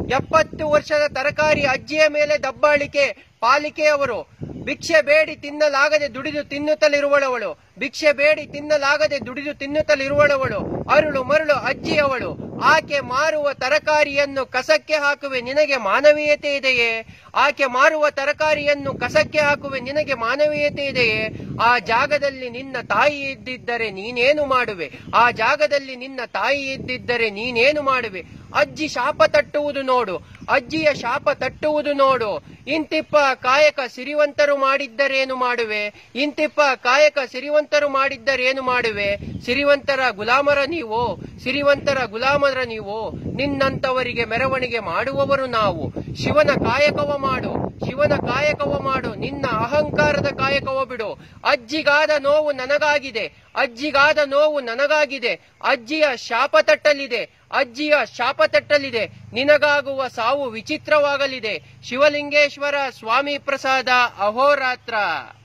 ಎಪ್ಪತ್ತು ವರ್ಷದ ತರಕಾರಿ ಅಜ್ಜಿಯ ಮೇಲೆ ದಬ್ಬಾಳಿಕೆ ಪಾಲಿಕೆಯವರು ಭಿಕ್ಷೆ ಬೇಡಿ ತಿನ್ನಲಾಗದೆ ದುಡಿದು ತಿನ್ನುತ್ತಲಿರುವಳವಳು ಭಿಕ್ಷೆ ಬೇಡಿ ತಿನ್ನಲಾಗದೆ ದುಡಿದು ತಿನ್ನುತ್ತಲಿರುವಳವಳು ಅರುಳು ಮರುಳು ಅಜ್ಜಿಯವಳು ಆಕೆ ಮಾರುವ ತರಕಾರಿಯನ್ನು ಕಸಕ್ಕೆ ಹಾಕುವೆ ನಿನಗೆ ಮಾನವೀಯತೆ ಇದೆಯೇ ಆಕೆ ಮಾರುವ ತರಕಾರಿಯನ್ನು ಕಸಕ್ಕೆ ಹಾಕುವೆ ನಿನಗೆ ಮಾನವೀಯತೆ ಇದೆಯೇ ಆ ಜಾಗದಲ್ಲಿ ನಿನ್ನ ತಾಯಿ ಇದ್ದಿದ್ದರೆ ನೀನೇನು ಮಾಡುವೆ ಆ ಜಾಗದಲ್ಲಿ ನಿನ್ನ ತಾಯಿ ಇದ್ದಿದ್ದರೆ ನೀನೇನು ಮಾಡುವೆ ಅಜ್ಜಿ ಶಾಪ ತಟ್ಟುವುದು ನೋಡು ಅಜ್ಜಿಯ ಶಾಪ ತಟ್ಟುವುದು ನೋಡು ಇಂತಿಪ್ಪ ಕಾಯಕ ಸಿರಿವಂತರು ಮಾಡಿದ್ದರೇನು ಮಾಡುವೆ ಇಂತಿಪ್ಪ ಕಾಯಕ ಸಿರಿವಂತರು ಮಾಡಿದ್ದರೇನು ಮಾಡುವೆ ಸಿರಿವಂತರ ಗುಲಾಮರ ನೀವು ಸಿರಿವಂತರ ಗುಲಾಮರ ನೀವು ನಿನ್ನಂತವರಿಗೆ ಮೆರವಣಿಗೆ ಮಾಡುವವರು ನಾವು ಶಿವನ ಕಾಯಕವ ಮಾಡು ಶಿವನ ಕಾಯಕವ ಮಾಡು ನಿನ್ನ ಅಹಂಕಾರದ ಕಾಯಕವ ಬಿಡು ಅಜ್ಜಿಗಾದ ನೋವು ನನಗಾಗಿದೆ ಅಜ್ಜಿಗಾದ ನೋವು ನನಗಾಗಿದೆ ಅಜ್ಜಿಯ ಶಾಪ ತಟ್ಟಲಿದೆ ಅಜ್ಜಿಯ ಶಾಪ ತಟ್ಟಲಿದೆ ನಿನಗಾಗುವ ಸಾವು ವಿಚಿತ್ರವಾಗಲಿದೆ ಶಿವಲಿಂಗೇಶ್ವರ ಸ್ವಾಮಿ ಪ್ರಸಾದ ಅಹೋರಾತ್ರ